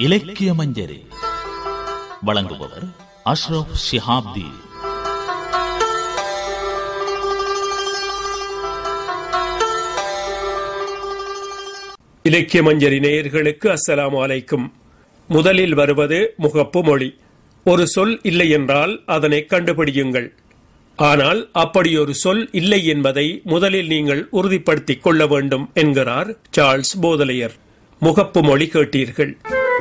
இலக்கிய மஞ்சரி வழங்குபவர் அஷ்ரப் ஷிஹாப்தி இலக்கிய மஞ்சரி நேயர்களுக்கு அஸ்ஸலாமு அலைக்கும் முதலில் வருவது முகப்பு மொழி ஒரு சொல் இல்லை என்றால் அதனை கண்டுபிடியுங்கள் ஆனால் அப்படி ஒரு சொல் இல்லை என்பதை முதலில் நீங்கள் உறுதிப்படுத்திக் கொள்ள வேண்டும் என்கிறார் சார்ல்ஸ் போதலையர் முகப்பு மொழி கேட்டீர்கள்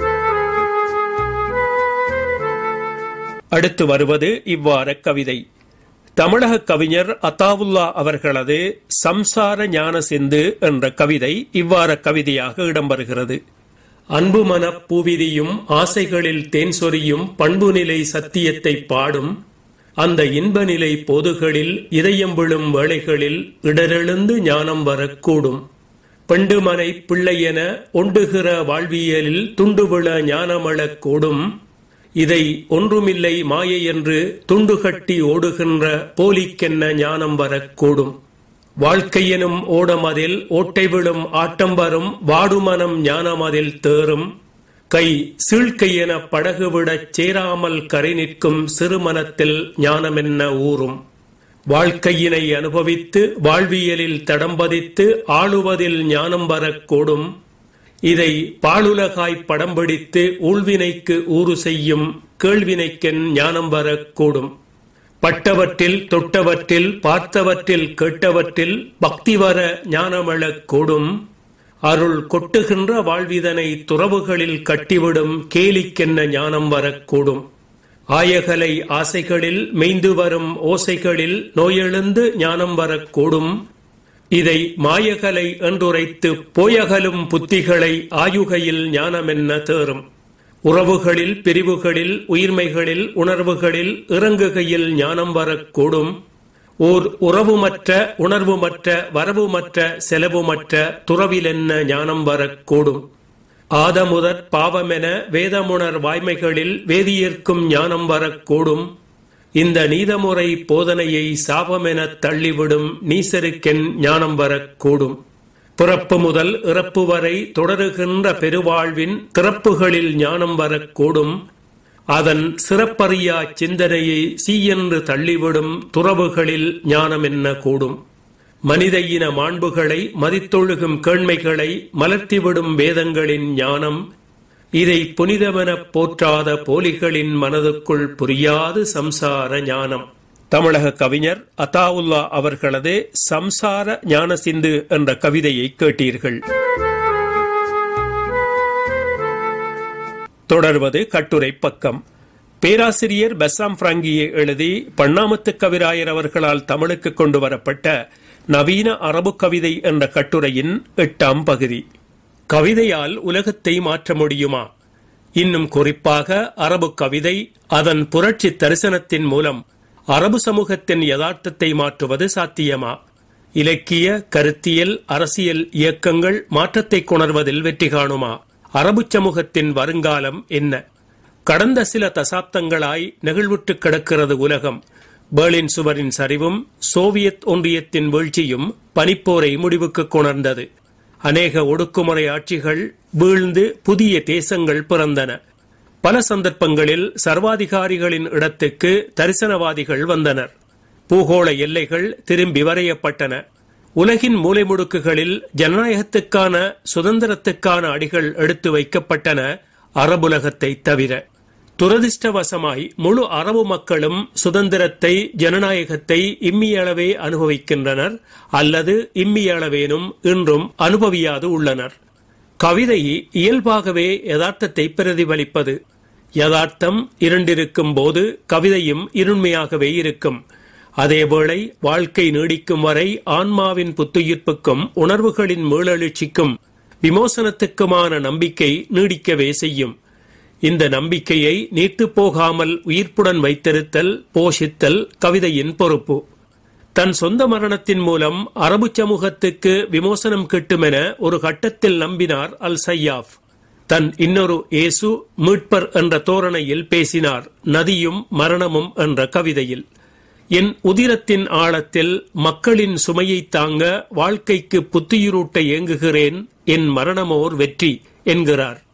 அடுத்து வருவது இவ்வாற கவிதை தமிழக கவிஞர் அத்தாவுல்லா அவர்களது சம்சார ஞான சிந்து என்ற கவிதை இவ்வாற கவிதையாக இடம்பெறுகிறது அன்பு மனப் பூவிதியும் ஆசைகளில் தேன் சொரியும் பண்புநிலை சத்தியத்தை பாடும் அந்த இன்ப நிலை பொதுகளில் இதயம் விழும் வேளைகளில் இடரெழுந்து ஞானம் வரக்கூடும் பெண்டுமனை பிள்ளையென ஒண்டுகிற வாழ்வியலில் துண்டுவிழ ஞானமளக் கூடும் இதை ஒன்றுமில்லை மாயை என்று துண்டுகட்டி ஓடுகின்ற போலிக்கென்ன ஞானம் வரக்கூடும் வாழ்க்கையெனும் ஓடமதில் ஓட்டை விழும் ஆட்டம் வரும் வாடுமனம் ஞானமதில் தேறும் கை சீழ்க்கையென படகு விடச் சேராமல் கரை நிற்கும் சிறுமனத்தில் ஞானமென்ன ஊறும் வாழ்க்கையினை அனுபவித்து வாழ்வியலில் தடம்பதித்து ஆளுவதில் ஞானம் வரக்கூடும் இதை பாலுலகாய் படம் பிடித்து ஊழ்வினைக்கு ஊறு செய்யும் கேள்வினைக்கென் ஞானம் வரக்கூடும் பட்டவற்றில் தொட்டவற்றில் பார்த்தவற்றில் கேட்டவற்றில் பக்தி வர ஞானமழக் கூடும் அருள் கொட்டுகின்ற வாழ்விதனை துறவுகளில் கட்டிவிடும் கேலிக்கென்ன ஞானம் வரக்கூடும் ஆயகலை ஆசைகளில் மெய்ந்து வரும் ஓசைகளில் நோயெழுந்து ஞானம் வரக்கூடும் இதை மாயகலை என்றுரைத்து போயகலும் புத்திகளை ஆயுகையில் ஞானமென்ன தேறும் உறவுகளில் பிரிவுகளில் உயிர்மைகளில் உணர்வுகளில் இறங்குகையில் ஞானம் வரக்கூடும் ஓர் உறவுமற்ற உணர்வுமற்ற வரவுமற்ற செலவுமற்ற துறவிலென்ன ஞானம் வரக்கூடும் ஆதமுதற் பாவமென வேதமுணர் வாய்மைகளில் வேதியேற்கும் ஞானம் வரக்கூடும் இந்த நீதமுறை போதனையை சாபமெனத் தள்ளிவிடும் நீசருக்கென் ஞானம் வரக்கூடும் பிறப்பு முதல் இறப்பு வரை தொடருகின்ற பெருவாழ்வின் திறப்புகளில் ஞானம் வரக்கூடும் அதன் சிறப்பறியா சிந்தனையை சீயென்று தள்ளிவிடும் துறவுகளில் ஞானம் என்ன கூடும் மனித இன மாண்புகளை மதித்தொழுகும் கேண்மைகளை மலர்த்திவிடும் வேதங்களின் ஞானம் இதை புனிதமெனப் போற்றாத போலிகளின் மனதுக்குள் புரியாது சம்சார ஞானம் தமிழக கவிஞர் அத்தாவுல்லா அவர்களது சம்சார ஞான சிந்து என்ற கவிதையை கேட்டீர்கள் தொடர்வது கட்டுரை பக்கம் பேராசிரியர் பெசாம் பிராங்கியை எழுதி பண்ணாமத்து கவிராயர் அவர்களால் தமிழுக்கு கொண்டு வரப்பட்ட நவீன அரபு கவிதை என்ற கட்டுரையின் எட்டாம் பகுதி கவிதையால் உலகத்தை மாற்ற முடியுமா இன்னும் குறிப்பாக அரபு கவிதை அதன் புரட்சி தரிசனத்தின் மூலம் அரபு சமூகத்தின் யதார்த்தத்தை மாற்றுவது சாத்தியமா இலக்கிய கருத்தியல் அரசியல் இயக்கங்கள் மாற்றத்தை கொணர்வதில் வெற்றி காணுமா அரபு சமூகத்தின் வருங்காலம் என்ன கடந்த சில தசாப்தங்களாய் நெகிழ்வுற்று கிடக்கிறது உலகம் பேர்லின் சுவரின் சரிவும் சோவியத் ஒன்றியத்தின் வீழ்ச்சியும் பனிப்போரை முடிவுக்கு கொணர்ந்தது அநேக ஒடுக்குமுறை ஆட்சிகள் வீழ்ந்து புதிய தேசங்கள் பிறந்தன பல சந்தர்ப்பங்களில் சர்வாதிகாரிகளின் இடத்துக்கு தரிசனவாதிகள் வந்தனர் பூகோள எல்லைகள் திரும்பி வரையப்பட்டன உலகின் மூலை முடுக்குகளில் ஜனநாயகத்துக்கான சுதந்திரத்துக்கான அடிகள் எடுத்து வைக்கப்பட்டன அரபுலகத்தை தவிர துரதிர்ஷ்டவசமாய் முழு அரபு மக்களும் சுதந்திரத்தை ஜனநாயகத்தை இம்மியளவே அனுபவிக்கின்றனர் அல்லது இம்மியளவேனும் இன்றும் அனுபவியாது உள்ளனர் கவிதை இயல்பாகவே யதார்த்தத்தை பிரதிபலிப்பது யதார்த்தம் இருண்டிருக்கும் போது கவிதையும் இருண்மையாகவே இருக்கும் அதேவேளை வாழ்க்கை நீடிக்கும் வரை ஆன்மாவின் புத்துயிர்ப்புக்கும் உணர்வுகளின் மீளெழுச்சிக்கும் விமோசனத்துக்குமான நம்பிக்கை நீடிக்கவே செய்யும் இந்த நம்பிக்கையை நீர்த்து போகாமல் உயிர்ப்புடன் வைத்திருத்தல் போஷித்தல் கவிதையின் பொறுப்பு தன் சொந்த மரணத்தின் மூலம் அரபு சமூகத்துக்கு விமோசனம் கிட்டுமென ஒரு கட்டத்தில் நம்பினார் அல் சையாப் தன் இன்னொரு ஏசு மீட்பர் என்ற தோரணையில் பேசினார் நதியும் மரணமும் என்ற கவிதையில் என் உதிரத்தின் ஆழத்தில் மக்களின் சுமையை தாங்க வாழ்க்கைக்கு புத்துயிரூட்ட ஏங்குகிறேன் என் மரணமோர் வெற்றி என்கிறார்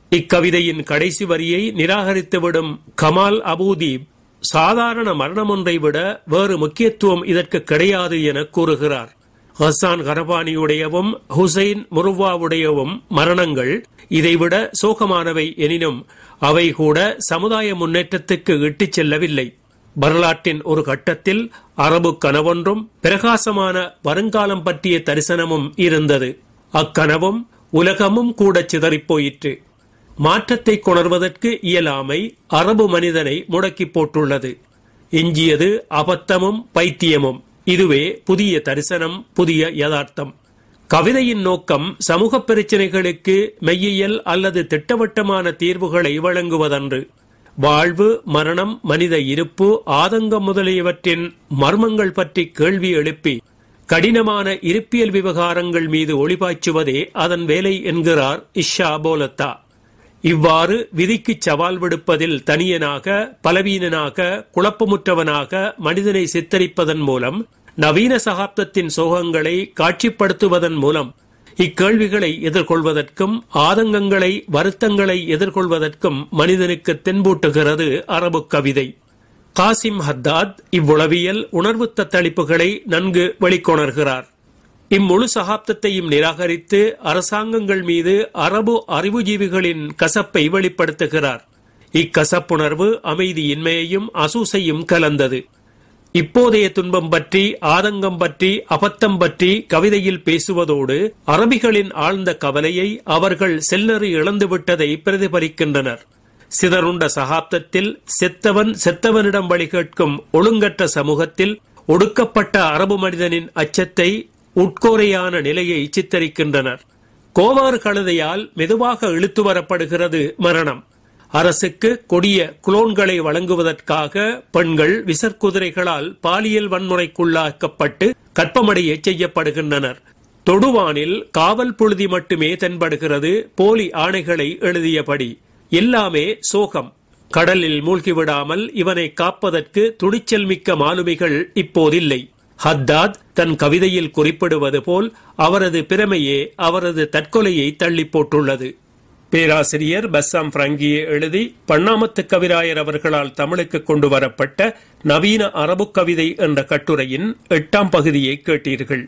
இக்கவிதையின் கடைசி வரியை நிராகரித்துவிடும் கமால் அபூதீப் சாதாரண மரணமொன்றை விட வேறு முக்கியத்துவம் இதற்கு கிடையாது என கூறுகிறார் ஹசான் கரபானியுடையவும் ஹுசைன் முருவாவுடையவும் மரணங்கள் இதைவிட சோகமானவை எனினும் அவை கூட சமுதாய முன்னேற்றத்துக்கு இட்டுச் செல்லவில்லை வரலாற்றின் ஒரு கட்டத்தில் அரபு கனவொன்றும் பிரகாசமான வருங்காலம் பற்றிய தரிசனமும் இருந்தது அக்கனவும் உலகமும் கூட சிதறிப் போயிற்று மாற்றத்தை கொணர்வதற்கு இயலாமை அரபு மனிதனை முடக்கி போட்டுள்ளது எஞ்சியது அபத்தமும் பைத்தியமும் இதுவே புதிய தரிசனம் புதிய யதார்த்தம் கவிதையின் நோக்கம் சமூக பிரச்சினைகளுக்கு மெய்யியல் அல்லது திட்டவட்டமான தீர்வுகளை வழங்குவதன்று வாழ்வு மரணம் மனித இருப்பு ஆதங்கம் முதலியவற்றின் மர்மங்கள் பற்றி கேள்வி எழுப்பி கடினமான இருப்பியல் விவகாரங்கள் மீது ஒளிபாய்ச்சுவதே அதன் வேலை என்கிறார் இஷா போலத்தா இவ்வாறு விதிக்கு சவால் விடுப்பதில் தனியனாக பலவீனனாக குழப்பமுற்றவனாக மனிதனை சித்தரிப்பதன் மூலம் நவீன சகாப்தத்தின் சோகங்களை காட்சிப்படுத்துவதன் மூலம் இக்கேள்விகளை எதிர்கொள்வதற்கும் ஆதங்கங்களை வருத்தங்களை எதிர்கொள்வதற்கும் மனிதனுக்கு தென்பூட்டுகிறது அரபு கவிதை காசிம் ஹத்தாத் இவ்வுளவியல் உணர்வு தத்தளிப்புகளை நன்கு வெளிக்கொணர்கிறார் இம்முழு சகாப்தத்தையும் நிராகரித்து அரசாங்கங்கள் மீது அரபு அறிவுஜீவிகளின் கசப்பை வெளிப்படுத்துகிறார் இக்கசப்புணர்வு அமைதியின்மையையும் அசூசையும் கலந்தது இப்போதைய துன்பம் பற்றி ஆதங்கம் பற்றி அபத்தம் பற்றி கவிதையில் பேசுவதோடு அரபிகளின் ஆழ்ந்த கவலையை அவர்கள் செல்லறி இழந்துவிட்டதை பிரதிபலிக்கின்றனர் சிதறுண்ட சகாப்தத்தில் செத்தவன் செத்தவனிடம் வழி கேட்கும் ஒழுங்கற்ற சமூகத்தில் ஒடுக்கப்பட்ட அரபு மனிதனின் அச்சத்தை உட்கோரையான நிலையை சித்தரிக்கின்றனர் கோவாறு கழுதையால் மெதுவாக இழுத்து வரப்படுகிறது மரணம் அரசுக்கு கொடிய குளோன்களை வழங்குவதற்காக பெண்கள் விசற்குதிரைகளால் பாலியல் வன்முறைக்குள்ளாக்கப்பட்டு கற்பமடைய செய்யப்படுகின்றனர் தொடுவானில் காவல் புழுதி மட்டுமே தென்படுகிறது போலி ஆணைகளை எழுதியபடி எல்லாமே சோகம் கடலில் மூழ்கிவிடாமல் இவனை காப்பதற்கு துணிச்சல் மிக்க மாலுமிகள் இப்போதில்லை ஹத்தாத் தன் கவிதையில் குறிப்பிடுவது போல் அவரது பிரமையே அவரது தற்கொலையை தள்ளி போட்டுள்ளது பேராசிரியர் பஸ்ஸாம் பிராங்கியே எழுதி பண்ணாமத்து கவிராயர் அவர்களால் தமிழுக்கு கொண்டு வரப்பட்ட நவீன அரபு கவிதை என்ற கட்டுரையின் எட்டாம் பகுதியை கேட்டீர்கள்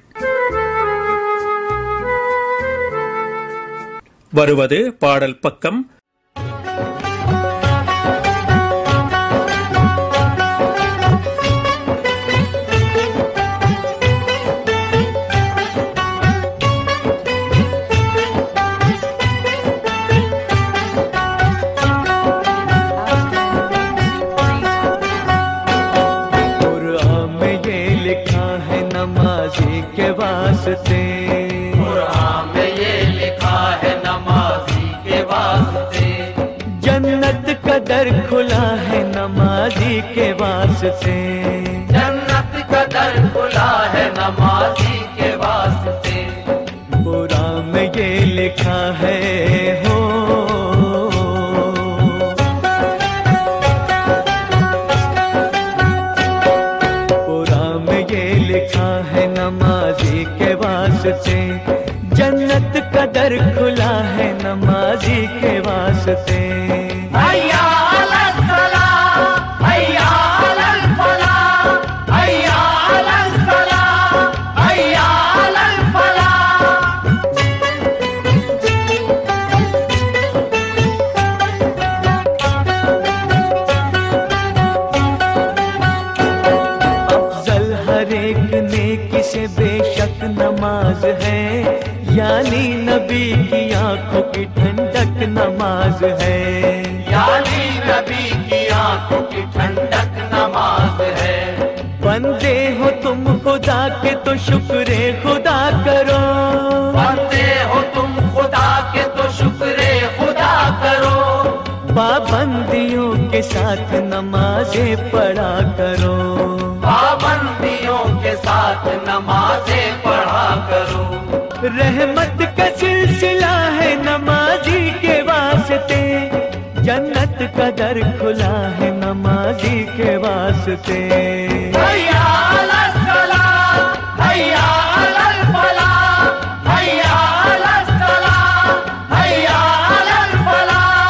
வருவது பாடல் பக்கம் कुरान में ये लिखा है नमाजी के वास्ते कुरान में ये लिखा है नमाजी के वास्ते जन्नत का दर खुला है नमाजी के वास्ते जन्नत का दर खुला है नमाजी के वास्ते कुरान में ये लिखा है हो कुरान में ये लिखा है नमाजी के वास्ते जन्नत का दर खुला है नमाजी के वास्ते हैया अलल सलाह हैया अलल फलाह हैया अलल सलाह हैया अलल फलाह अफजल हर एक नेकी से बेशक नमाज है यानी नबी की आंखों की ठंडक नमाज है यानी नबी की आंखों की ठंडक नमाज है बंदे हो तुम खुदा के तो शुक्र खुदा करो बंदे हो तुम खुदा के तो शुक्र खुदा करो पाबंदियों के साथ नमाजें पढ़ा करो पाबंदियों के साथ नमाजें पढ़ा करो रहमत का सिलसिला है नमाजी के वास्ते जन्नत का दर खुला है नमाजी के वास्ते हैया अलल सलाह हैया अलल फलाह हैया अलल सलाह हैया अलल फलाह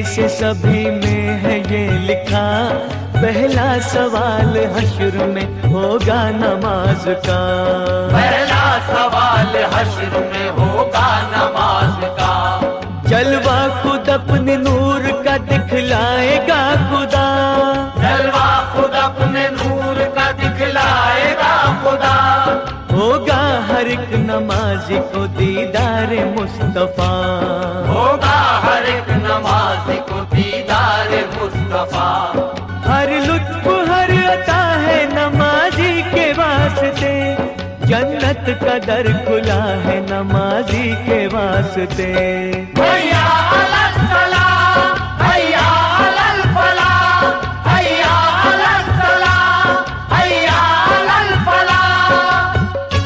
से सभी में है ये लिखा पहला सवाल हश्र में होगा नमाज का पहला सवाल हश्र में होगा नमाज का जलवा खुद अपने नूर का दिखलाएगा खुदा जलवा खुद अपने नूर का दिखलाएगा खुदा होगा हर एक नमाजी को दीदार मुस्तफा होगा हर एक नमाज को दीदार मुस्तफा हर लुत्फ हर अता है नमाजी के वास्ते जन्नत का दर खुला है नमाजी के वास्ते हैया अलल सलाह हैया अलल फलाह हैया अलल सलाह हैया अलल फलाह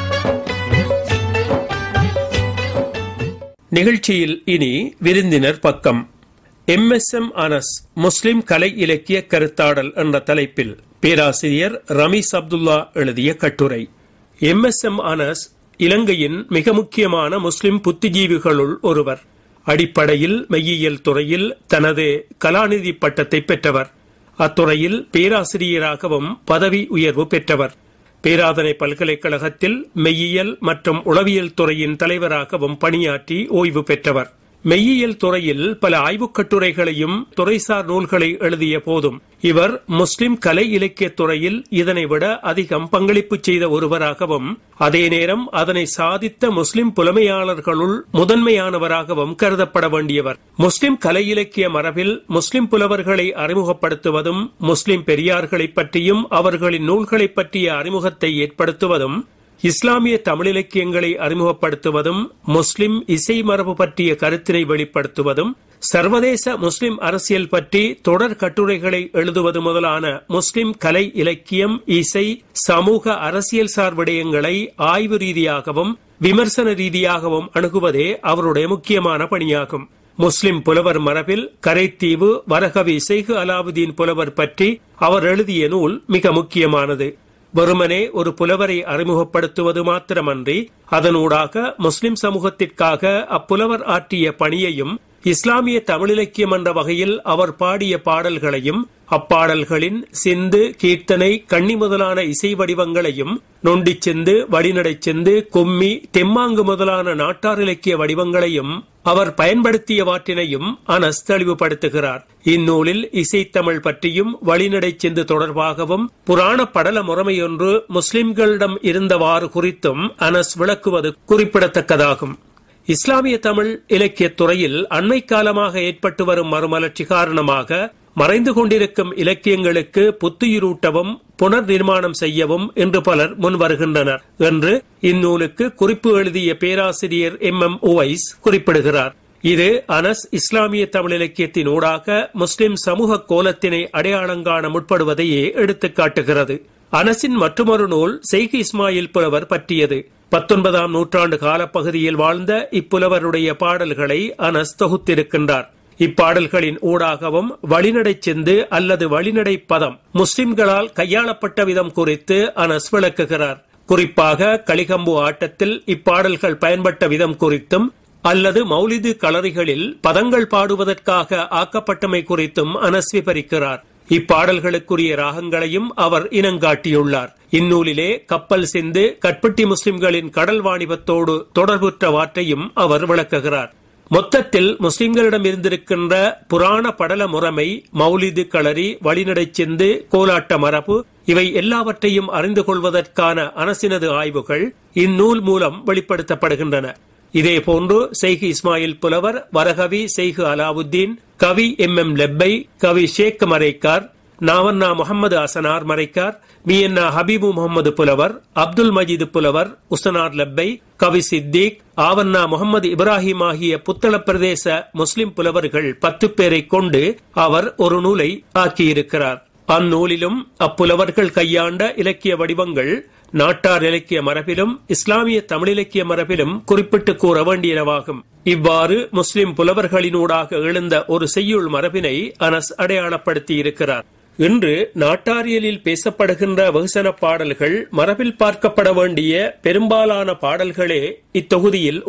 நிகழ்ச்சியில் இனி விருந்தினர் பக்கம் எம்எஸ்எம் அனஸ் முஸ்லிம் கலை இலக்கிய கருத்தாடல் என்ற தலைப்பில் பேராசிரியர் ரமீஸ் அப்துல்லா எழுதிய கட்டுரை எம்எஸ்எம் அனஸ் இலங்கையின் மிக முக்கியமான முஸ்லிம் புத்திஜீவிகளுள் ஒருவர் அடிப்படையில் மெய்யியல் துறையில் தனது கலாநிதி பட்டத்தை பெற்றவர் அத்துறையில் பேராசிரியராகவும் பதவி உயர்வு பெற்றவர் பேராதனை பல்கலைக்கழகத்தில் மெய்யியல் மற்றும் உளவியல் துறையின் தலைவராகவும் பணியாற்றி ஓய்வு பெற்றவர் மெய்யியல் துறையில் பல ஆய்வுக் கட்டுரைகளையும் துறைசார் நூல்களை எழுதிய போதும் இவர் முஸ்லிம் கலை இலக்கியத் துறையில் இதனை விட அதிகம் பங்களிப்பு செய்த ஒருவராகவும் அதே நேரம் அதனை சாதித்த முஸ்லிம் புலமையாளர்களுள் முதன்மையானவராகவும் கருதப்பட வேண்டியவர் முஸ்லிம் கலை இலக்கிய மரபில் முஸ்லிம் புலவர்களை அறிமுகப்படுத்துவதும் முஸ்லிம் பெரியார்களை பற்றியும் அவர்களின் நூல்களை பற்றிய அறிமுகத்தை ஏற்படுத்துவதும் இஸ்லாமிய தமிழிலக்கியங்களை அறிமுகப்படுத்துவதும் முஸ்லிம் இசை மரபு பற்றிய கருத்தினை வெளிப்படுத்துவதும் சர்வதேச முஸ்லிம் அரசியல் பற்றி தொடர் கட்டுரைகளை எழுதுவது முதலான முஸ்லிம் கலை இலக்கியம் இசை சமூக அரசியல் சார் விடயங்களை ஆய்வு ரீதியாகவும் விமர்சன ரீதியாகவும் அணுகுவதே அவருடைய முக்கியமான பணியாகும் முஸ்லிம் புலவர் மரபில் கரைத்தீவு வரகவி செய்கு அலாவுதீன் புலவர் பற்றி அவர் எழுதிய நூல் மிக முக்கியமானது வெறுமனே ஒரு புலவரை அறிமுகப்படுத்துவது மாத்திரமன்றி அதனூடாக முஸ்லிம் சமூகத்திற்காக அப்புலவர் ஆற்றிய பணியையும் இஸ்லாமிய தமிழிலக்கியம் என்ற வகையில் அவர் பாடிய பாடல்களையும் அப்பாடல்களின் சிந்து கீர்த்தனை கண்ணி முதலான இசை வடிவங்களையும் நொண்டிச் செந்து வழிநடைச் செந்து கும்மி தெம்மாங்கு முதலான நாட்டார் இலக்கிய வடிவங்களையும் அவர் பயன்படுத்தியவாற்றினையும் அனஸ் தெளிவுபடுத்துகிறார் இந்நூலில் இசைத்தமிழ் பற்றியும் வழிநடைச் செந்து தொடர்பாகவும் புராண படல முறைமையொன்று முஸ்லிம்களிடம் இருந்தவாறு குறித்தும் அனஸ் விளக்குவது குறிப்பிடத்தக்கதாகும் இஸ்லாமிய தமிழ் இலக்கியத் துறையில் அண்மை காலமாக ஏற்பட்டு வரும் மறுமலர்ச்சி காரணமாக மறைந்து கொண்டிருக்கும் இலக்கியங்களுக்கு புத்துயிரூட்டவும் புனர் நிர்மாணம் செய்யவும் இன்று பலர் முன் வருகின்றனர் என்று இந்நூலுக்கு குறிப்பு எழுதிய பேராசிரியர் எம் எம் உவைஸ் குறிப்பிடுகிறார் இது அனஸ் இஸ்லாமிய தமிழ் இலக்கியத்தின் ஊடாக முஸ்லிம் சமூக கோலத்தினை அடையாளங்காண முற்படுவதையே எடுத்துக் காட்டுகிறது அனஸின் மற்றொரு நூல் செய்கி இஸ்மாயில் புலவர் பற்றியது பத்தொன்பதாம் நூற்றாண்டு காலப்பகுதியில் வாழ்ந்த இப்புலவருடைய பாடல்களை அனஸ் தொகுத்திருக்கின்றார் இப்பாடல்களின் ஊடாகவும் வழிநடை செந்து அல்லது வழிநடை பதம் முஸ்லிம்களால் கையாளப்பட்ட விதம் குறித்து அனஸ் விளக்குகிறார் குறிப்பாக களிகம்பு ஆட்டத்தில் இப்பாடல்கள் பயன்பட்ட விதம் குறித்தும் அல்லது மௌலிது களரிகளில் பதங்கள் பாடுவதற்காக ஆக்கப்பட்டமை குறித்தும் அனஸ் விவரிக்கிறார் இப்பாடல்களுக்குரிய ராகங்களையும் அவர் இனங்காட்டியுள்ளார் இந்நூலிலே கப்பல் செந்து கட்பட்டி முஸ்லிம்களின் கடல் வாணிபத்தோடு தொடர்புற்ற வாற்றையும் அவர் விளக்குகிறார் மொத்தத்தில் முஸ்லிம்களிடம் இருந்திருக்கின்ற புராண படல முறைமை மௌலிது களரி வழிநடைச் செந்து கோலாட்ட மரபு இவை எல்லாவற்றையும் அறிந்து கொள்வதற்கான அரசினது ஆய்வுகள் இந்நூல் மூலம் வெளிப்படுத்தப்படுகின்றன இதேபோன்று செய்கு இஸ்மாயில் புலவர் வரகவி செய்கு அலாவுத்தீன் கவி எம் எம் லெப்பை கவி ஷேக் மரைக்கார் நாவண்ணா முகமது அசனார் மறைக்கார் மீயன்னா ஹபீபு முகமது புலவர் அப்துல் மஜீது புலவர் உசனார் லெப்பை கவி சித்திக் ஆவண்ணா முகமது இப்ராஹிம் ஆகிய புத்தள பிரதேச முஸ்லிம் புலவர்கள் பத்து பேரை கொண்டு அவர் ஒரு நூலை ஆக்கியிருக்கிறார் அந்நூலிலும் அப்புலவர்கள் கையாண்ட இலக்கிய வடிவங்கள் நாட்டார் இலக்கிய மரபிலும் இஸ்லாமிய தமிழிலக்கிய மரபிலும் குறிப்பிட்டு கூற வேண்டியனவாகும் இவ்வாறு முஸ்லிம் புலவர்களினூடாக எழுந்த ஒரு செய்யுள் மரபினை அனஸ் அடையாளப்படுத்தி இருக்கிறார் இன்று நாட்டாரியலில் பேசப்படுகின்ற வெகுசன பாடல்கள் மரபில் பார்க்கப்பட வேண்டிய பெரும்பாலான பாடல்களே இத்தொகுதியில் உள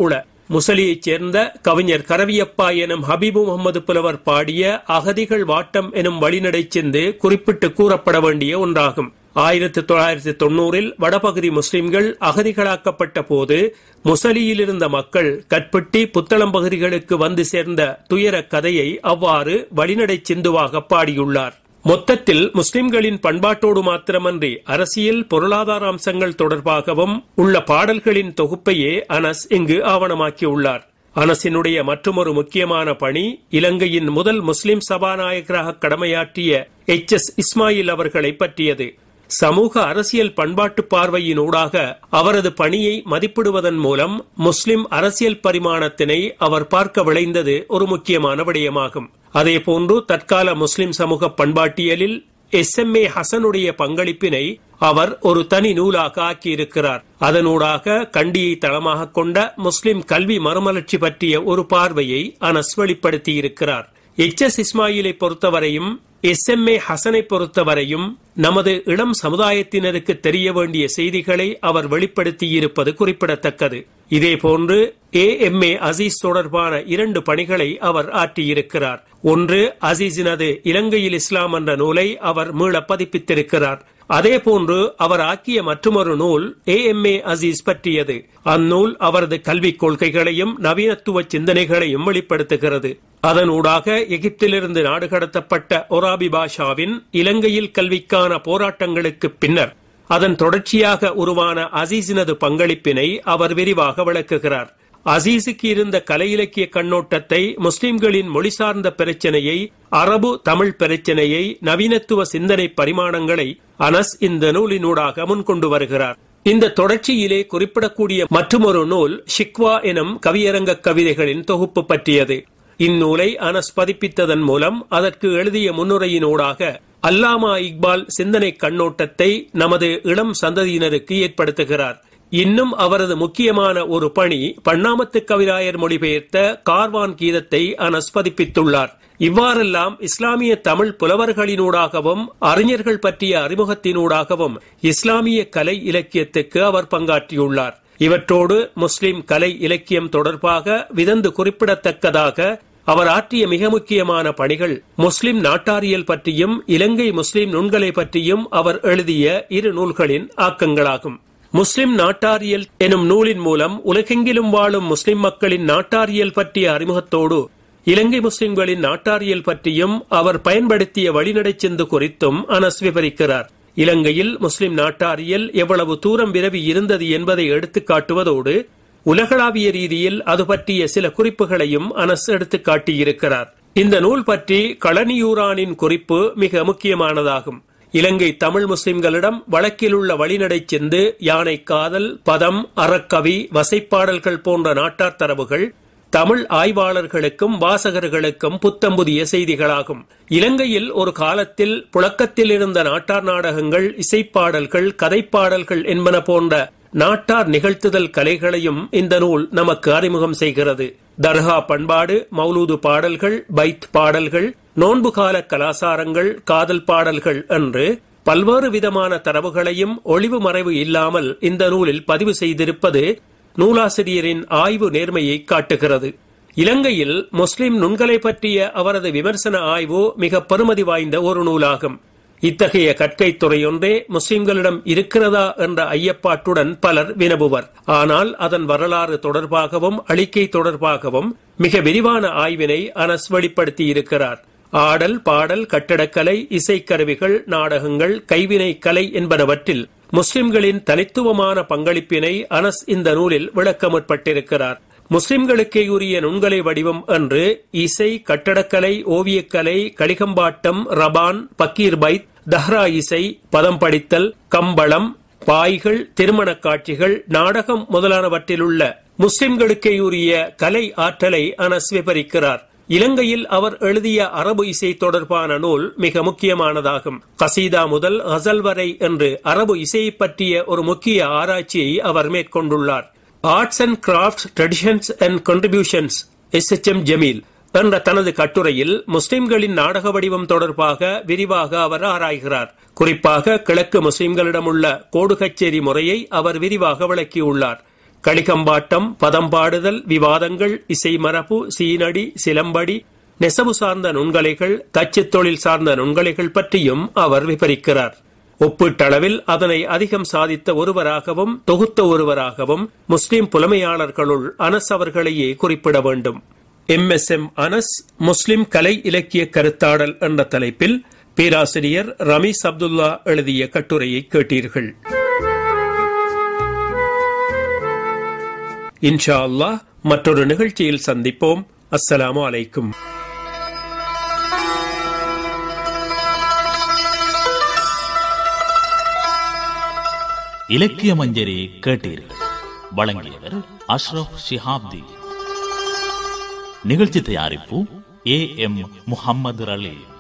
முசலியைச் சேர்ந்த கவிஞர் கரவியப்பா எனும் ஹபீபு முகமது புலவர் பாடிய அகதிகள் வாட்டம் எனும் வழிநடை சிந்து குறிப்பிட்டு கூறப்பட வேண்டிய ஒன்றாகும் ஆயிரத்தி தொள்ளாயிரத்தி தொன்னூறில் வடபகுதி முஸ்லிம்கள் அகதிகளாக்கப்பட்ட போது முசலியில் இருந்த மக்கள் கட்பட்டி புத்தளம் பகுதிகளுக்கு வந்து சேர்ந்த துயர கதையை அவ்வாறு வழிநடை சிந்துவாக பாடியுள்ளார் மொத்தத்தில் முஸ்லிம்களின் பண்பாட்டோடு மாத்திரமன்றி அரசியல் பொருளாதார அம்சங்கள் தொடர்பாகவும் உள்ள பாடல்களின் தொகுப்பையே அனஸ் இங்கு ஆவணமாக்கியுள்ளார் அனசினுடைய மற்றொரு முக்கியமான பணி இலங்கையின் முதல் முஸ்லிம் சபாநாயகராக கடமையாற்றிய எச் எஸ் இஸ்மாயில் அவர்களை பற்றியது சமூக அரசியல் பண்பாட்டு பார்வையினூடாக அவரது பணியை மதிப்பிடுவதன் மூலம் முஸ்லிம் அரசியல் பரிமாணத்தினை அவர் பார்க்க விளைந்தது ஒரு முக்கியமான விடயமாகும் அதேபோன்று தற்கால முஸ்லிம் சமூக பண்பாட்டியலில் எஸ் எம் ஏ ஹசனுடைய பங்களிப்பினை அவர் ஒரு தனி நூலாக ஆக்கியிருக்கிறார் அதனூடாக கண்டியை தளமாக கொண்ட முஸ்லிம் கல்வி மறுமலர்ச்சி பற்றிய ஒரு பார்வையை அனஸ் வெளிப்படுத்தியிருக்கிறார் எச் எஸ் இஸ்மாயிலை பொறுத்தவரையும் எஸ் எம் ஏ ஹசனை பொறுத்தவரையும் நமது இளம் சமுதாயத்தினருக்கு தெரிய வேண்டிய செய்திகளை அவர் வெளிப்படுத்தியிருப்பது குறிப்பிடத்தக்கது இதேபோன்று ஏ எம் ஏ அசீஸ் தொடர்பான இரண்டு பணிகளை அவர் ஆற்றியிருக்கிறார் ஒன்று அசீஸினது இலங்கையில் இஸ்லாம் என்ற நூலை அவர் மீள பதிப்பித்திருக்கிறார் அதேபோன்று அவர் ஆக்கிய மற்றொரு நூல் ஏ எம் ஏ அசீஸ் பற்றியது அந்நூல் அவரது கல்விக் கொள்கைகளையும் நவீனத்துவ சிந்தனைகளையும் வெளிப்படுத்துகிறது அதனூடாக எகிப்திலிருந்து நாடு கடத்தப்பட்ட ஒராபி பாஷாவின் இலங்கையில் கல்விக்கான போராட்டங்களுக்கு பின்னர் அதன் தொடர்ச்சியாக உருவான அசீஸினது பங்களிப்பினை அவர் விரிவாக விளக்குகிறார் அசீஸுக்கு இருந்த கலை இலக்கிய கண்ணோட்டத்தை முஸ்லிம்களின் மொழி சார்ந்த பிரச்சனையை அரபு தமிழ் பிரச்சனையை நவீனத்துவ சிந்தனை பரிமாணங்களை அனஸ் இந்த நூலினூடாக முன்கொண்டு வருகிறார் இந்த தொடர்ச்சியிலே குறிப்பிடக்கூடிய மற்றொரு நூல் ஷிக்வா எனும் கவியரங்க கவிதைகளின் தொகுப்பு பற்றியது இந்நூலை அனஸ் பதிப்பித்ததன் மூலம் அதற்கு எழுதிய முன்னுரையினூடாக அல்லாமா இக்பால் சிந்தனை கண்ணோட்டத்தை நமது இளம் சந்ததியினருக்கு ஏற்படுத்துகிறார் இன்னும் அவரது முக்கியமான ஒரு பணி பன்னாமத்து கவிராயர் மொழிபெயர்த்த கார்வான் கீதத்தை அனஸ் பதிப்பித்துள்ளார் இவ்வாறெல்லாம் இஸ்லாமிய தமிழ் புலவர்களினூடாகவும் அறிஞர்கள் பற்றிய அறிமுகத்தினூடாகவும் இஸ்லாமிய கலை இலக்கியத்துக்கு அவர் பங்காற்றியுள்ளார் இவற்றோடு முஸ்லிம் கலை இலக்கியம் தொடர்பாக விதந்து குறிப்பிடத்தக்கதாக அவர் ஆற்றிய மிக முக்கியமான பணிகள் முஸ்லிம் நாட்டாரியல் பற்றியும் இலங்கை முஸ்லிம் நுண்களை பற்றியும் அவர் எழுதிய இரு நூல்களின் ஆக்கங்களாகும் முஸ்லிம் நாட்டாரியல் எனும் நூலின் மூலம் உலகெங்கிலும் வாழும் முஸ்லிம் மக்களின் நாட்டாரியல் பற்றிய அறிமுகத்தோடு இலங்கை முஸ்லிம்களின் நாட்டாரியல் பற்றியும் அவர் பயன்படுத்திய வழிநடைச்செந்து குறித்தும் அனஸ் விவரிக்கிறார் இலங்கையில் முஸ்லிம் நாட்டாரியல் எவ்வளவு தூரம் விரவி இருந்தது என்பதை எடுத்துக் காட்டுவதோடு உலகளாவிய ரீதியில் அது பற்றிய சில குறிப்புகளையும் அனஸ் எடுத்துக் காட்டியிருக்கிறார் இந்த நூல் பற்றி களனியூரானின் குறிப்பு மிக முக்கியமானதாகும் இலங்கை தமிழ் முஸ்லிம்களிடம் வழக்கில் உள்ள வழிநடை சென்று யானை காதல் பதம் அறக்கவி வசைப்பாடல்கள் போன்ற நாட்டார் தரவுகள் தமிழ் ஆய்வாளர்களுக்கும் வாசகர்களுக்கும் புத்தம்புதிய செய்திகளாகும் இலங்கையில் ஒரு காலத்தில் புழக்கத்தில் இருந்த நாட்டார் நாடகங்கள் இசைப்பாடல்கள் கதைப்பாடல்கள் என்பன போன்ற நாட்டார் நிகழ்த்துதல் கலைகளையும் இந்த நூல் நமக்கு அறிமுகம் செய்கிறது தர்கா பண்பாடு மௌலூது பாடல்கள் பைத் பாடல்கள் நோன்பு கால கலாசாரங்கள் காதல் பாடல்கள் என்று பல்வேறு விதமான தரவுகளையும் ஒளிவு மறைவு இல்லாமல் இந்த நூலில் பதிவு செய்திருப்பது நூலாசிரியரின் ஆய்வு நேர்மையை காட்டுகிறது இலங்கையில் முஸ்லிம் நுண்கலை பற்றிய அவரது விமர்சன ஆய்வு மிக பெருமதி வாய்ந்த ஒரு நூலாகும் இத்தகைய கற்கை துறையொன்றே முஸ்லிம்களிடம் இருக்கிறதா என்ற ஐயப்பாட்டுடன் பலர் வினவுவர் ஆனால் அதன் வரலாறு தொடர்பாகவும் அழிக்கை தொடர்பாகவும் மிக விரிவான ஆய்வினை அனஸ் வெளிப்படுத்தி இருக்கிறார் ஆடல் பாடல் கட்டடக்கலை இசைக்கருவிகள் நாடகங்கள் கைவினை கலை என்பனவற்றில் முஸ்லிம்களின் தனித்துவமான பங்களிப்பினை அனஸ் இந்த நூலில் விளக்க முற்பட்டிருக்கிறார் முஸ்லிம்களுக்கே உரிய நுண்கலை வடிவம் என்று இசை கட்டடக்கலை ஓவியக்கலை களிகம்பாட்டம் ரபான் பக்கீர் பைத் தஹ்ரா இசை பதம் படித்தல் கம்பளம் பாய்கள் திருமணக் காட்சிகள் நாடகம் முதலானவற்றிலுள்ள முஸ்லிம்களுக்கே உரிய கலை ஆற்றலை அனஸ் விவரிக்கிறார் இலங்கையில் அவர் எழுதிய அரபு இசை தொடர்பான நூல் மிக முக்கியமானதாகும் கசீதா முதல் ஹசல் வரை என்று அரபு இசையை பற்றிய ஒரு முக்கிய ஆராய்ச்சியை அவர் மேற்கொண்டுள்ளார் arts and craft traditions and contributions S H M Jameel என்ற தனது கட்டுரையில் முஸ்லிம்களின் நாடக வடிவம் தொடர்பாக விரிவாக அவர் ஆராய்கிறார் குறிப்பாக கிழக்கு முஸ்லிம்களிடம் உள்ள கோடு கச்சேரி முறையை அவர் விரிவாக விளக்கியுள்ளார் களிக்கம்பாட்டம் பதம்பாடுதல் விவாதங்கள் இசைமரபு சீனடி சிலம்படி நெசவு சார்ந்த நுண்கலைகள் தச்சுத் தொழில் சார்ந்த நுண்கலைகள் பற்றியும் அவர் விவரிக்கிறார் ஒப்பீட்டளவில் அதனை அதிகம் சாதித்த ஒருவராகவும் தொகுத்த ஒருவராகவும் முஸ்லிம் புலமையாளர்களுள் அனஸ் அவர்களையே குறிப்பிட வேண்டும் M S M Anas Muslim கலை இலக்கிய கருத்தாடல் என்ற தலைப்பில் பேராசிரியர் ரமீஸ் அப்துல்லா எழுதிய கட்டுரையை கேட்டீர்கள் இன்ஷா அல்லாஹ் மற்றொரு நிகழ்ச்சியில் சந்திப்போம் அஸ்ஸலாமு அலைக்கும் இலக்கிய மஞ்சரி கேட்டீர்கள் வழங்கியவர் அஷ்ரப் ஷிஹாப்தி நிகழ்ச்சி தயாரிப்பு ஏ எம் முஹம்மது அலி